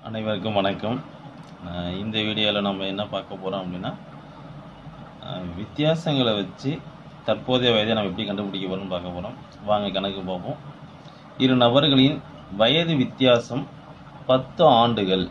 அனைவருக்கும் வணக்கம் அஹ் இந்த வீடியோவில் நம்ம என்ன பார்க்க போகிறோம் அப்படின்னா அஹ் வித்தியாசங்களை வச்சு தற்போதைய வயதை நம்ம எப்படி கண்டுபிடிக்க போகிறோம்னு பார்க்க போகிறோம் வாங்க கணக்கு பார்ப்போம் இரு நபர்களின் வயது வித்தியாசம் பத்து ஆண்டுகள்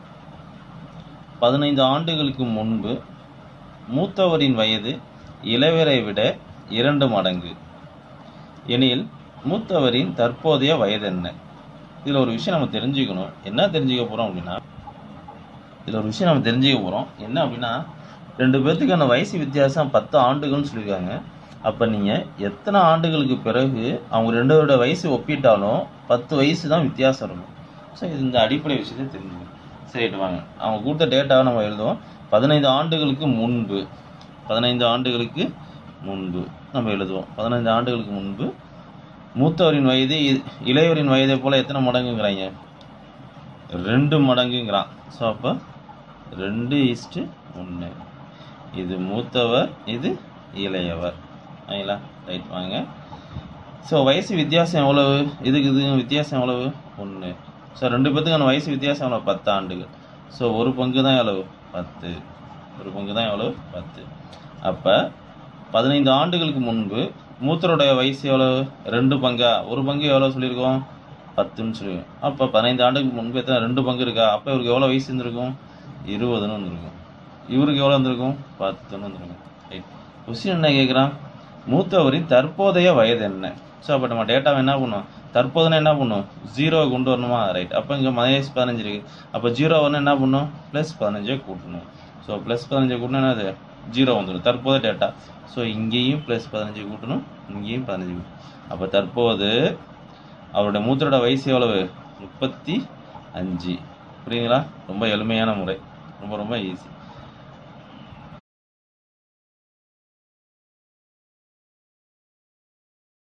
பதினைந்து ஆண்டுகளுக்கு முன்பு மூத்தவரின் வயது இளையவரை விட இரண்டு மடங்கு எனில் மூத்தவரின் தற்போதைய வயது என்ன இதில் ஒரு விஷயம் நம்ம தெரிஞ்சுக்கணும் என்ன தெரிஞ்சுக்க போகிறோம் அப்படின்னா இதில் ஒரு விஷயம் நம்ம தெரிஞ்சுக்க போகிறோம் என்ன அப்படின்னா ரெண்டு பேர்த்துக்கான வயசு வித்தியாசம் பத்து ஆண்டுகள்னு சொல்லியிருக்காங்க அப்போ நீங்கள் எத்தனை ஆண்டுகளுக்கு பிறகு அவங்க ரெண்டு பேரோட வயசு ஒப்பிட்டாலும் பத்து வயசு தான் வித்தியாசம் இருக்கும் ஸோ இது இந்த அடிப்படை விஷயத்தை தெரிஞ்சுக்கணும் சரிட்டு வாங்க அவங்க கொடுத்த டேட்டாவை நம்ம எழுதுவோம் பதினைந்து ஆண்டுகளுக்கு முன்பு பதினைந்து ஆண்டுகளுக்கு முன்பு நம்ம எழுதுவோம் பதினைந்து ஆண்டுகளுக்கு முன்பு மூத்தவரின் வயது இ- இளையவரின் வயதை போல எத்தனை மடங்குங்கிறாங்க ரெண்டு மடங்குங்கிறான் ஸோ அப்போ ரெண்டு இஸ்ட்டு ஒன்று இது மூத்தவர் இது இளையவர் சரிங்களா ரைட் வாங்க ஸோ வயசு வித்தியாசம் எவ்வளவு இதுக்கு இதுக்கு வித்தியாசம் எவ்வளவு ஒன்று ஸோ ரெண்டு பேத்துக்கான வயசு வித்தியாசம் எவ்வளோ பத்து ஆண்டுகள் ஸோ ஒரு பங்கு தான் எவ்வளவு பத்து ஒரு பங்கு தான் எவ்வளவு பத்து அப்போ பதினைந்து ஆண்டுகளுக்கு முன்பு மூத்தருடைய வயசு எவ்வளவு ரெண்டு பங்கா ஒரு பங்கு எவ்வளோ சொல்லியிருக்கோம் பத்துன்னு சொல்லியிருக்கோம் அப்போ பதினைந்து ஆண்டுக்கு முன்பு எத்தனை ரெண்டு பங்கு இருக்கா அப்போ இவருக்கு எவ்வளோ வயசு இருந்திருக்கும் இருபதுன்னு வந்திருக்கும் இவருக்கு எவ்வளோ வந்திருக்கும் பத்துன்னு வந்திருக்கும் ரைட் கொஸ்டின் என்ன கேட்குறான் மூத்தவரின் தற்போதைய வயது என்ன ஸோ அப்போ நம்ம டேட்டாவை என்ன பண்ணும் தற்போதுனா என்ன பண்ணும் ஜீரோவை கொண்டு வரணுமா ரைட் அப்போ இங்கே மைனஸ் பதினஞ்சு இருக்குது அப்போ ஜீரோ வரணும் என்ன பண்ணும் ப்ளஸ் பதினஞ்சை கூட்டணும் ஸோ ப்ளஸ் பதினஞ்சை கூட்டணும் என்னது ஜீரோ வந்துடும் தற்போது டேட்டா ஸோ இங்கேயும் ப்ளஸ் பதினஞ்சு கூட்டணும் இங்கேயும் பதினஞ்சு கூட்டணும் அப்போ தற்போது அவருடைய மூத்தரோட வயசு எவ்வளவு முப்பத்தி அஞ்சு புரியுங்களா ரொம்ப எளிமையான முறை ரொம்ப ரொம்ப ஈஸி